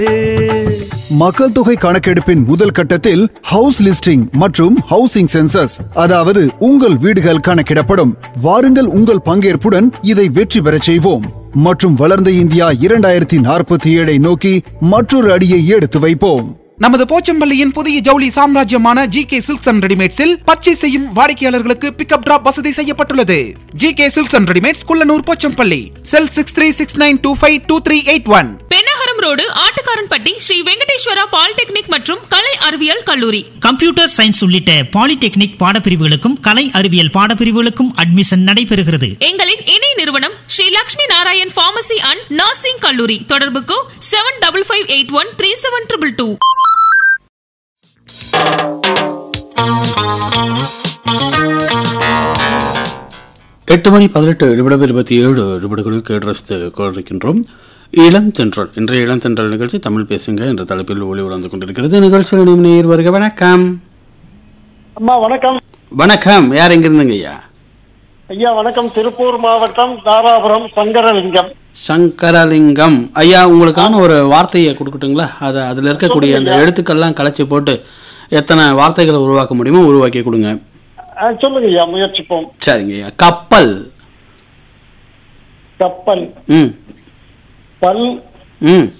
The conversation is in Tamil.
மக்கள் தொகை கணக்கெடுப்பின் முதல் கட்டத்தில் ஹவுஸ் லிஸ்டிங் மற்றும் ஹவுசிங் சென்சஸ் அதாவது உங்கள் வீடுகள் கணக்கிடப்படும் வாருங்கள் உங்கள் பங்கேற்புடன் இதை வெற்றி பெறச் செய்வோம் மற்றும் வளர்ந்த இந்தியா இரண்டாயிரத்தி நாற்பத்தி ஏழை நோக்கி மற்றொரு அடியை எடுத்து வைப்போம் நமது போச்சம்பள்ளியின் புதிய ஜவுளி சாம்ராஜ்யமான ஜி கே சில்க்ஸ் அண்ட் ரெடிமேட்ஸில் பர்ச்சேஸ் செய்யும் வாடிக்கையாளர்களுக்கு பிக்கப் டிராப் வசதி செய்யப்பட்டுள்ளது G K silks and readymades Kullanur Pochampalli cell six three six nine two five two three eight one Pennagaram road Attukaranpatti Shri Venkateswara polytechnic மற்றும் கலை அறிவியல் கல்லூரி கம்ப்யூட்டர் சயின்ஸ் உள்ளிட்ட பாலிடெக்னிக் பாடப்பிரிவுகளுக்கும் கலை அறிவியல் பாடப்பிரிவுகளுக்கும் அட்மிஷன் நடைபெறுகிறது எங்களின் இணை நிறுவனம் Shri Lakshmi Narayan pharmacy and nursing கல்லூரி தொடர்புக்கு seven double five eight one three seven triple two எட்டு மணி பதினெட்டு நிமிடம் இருபத்தி ஏழு நிமிடங்களில் கேட்டு கொண்டிருக்கின்றோம் இளம் தென்றல் இன்றைய இளம் தென்றல் நிகழ்ச்சி தமிழ் பேசுங்க என்ற தலைப்பில் ஒளி உணர்ந்து கொண்டிருக்கிறது நிகழ்ச்சியில் இணையும் நேயர் வருக வணக்கம் அம்மா வணக்கம் வணக்கம் யார் எங்கிருந்துங்க ஐயா ஐயா வணக்கம் திருப்பூர் மாவட்டம் தாராபுரம் சங்கரலிங்கம் சங்கரலிங்கம் ஐயா உங்களுக்கான ஒரு வார்த்தையை கொடுக்கட்டுங்களா அதை அதில் இருக்கக்கூடிய அந்த எழுத்துக்கள்லாம் கலைச்சி போட்டு எத்தனை வார்த்தைகளை உருவாக்க முடியுமோ உருவாக்கி கொடுங்க ஆ, சொல்லுங்க ஐயா முயற்சிப்போம் சரிங்க ஐயா கப்பல் கப்பல் ம் பல் ம்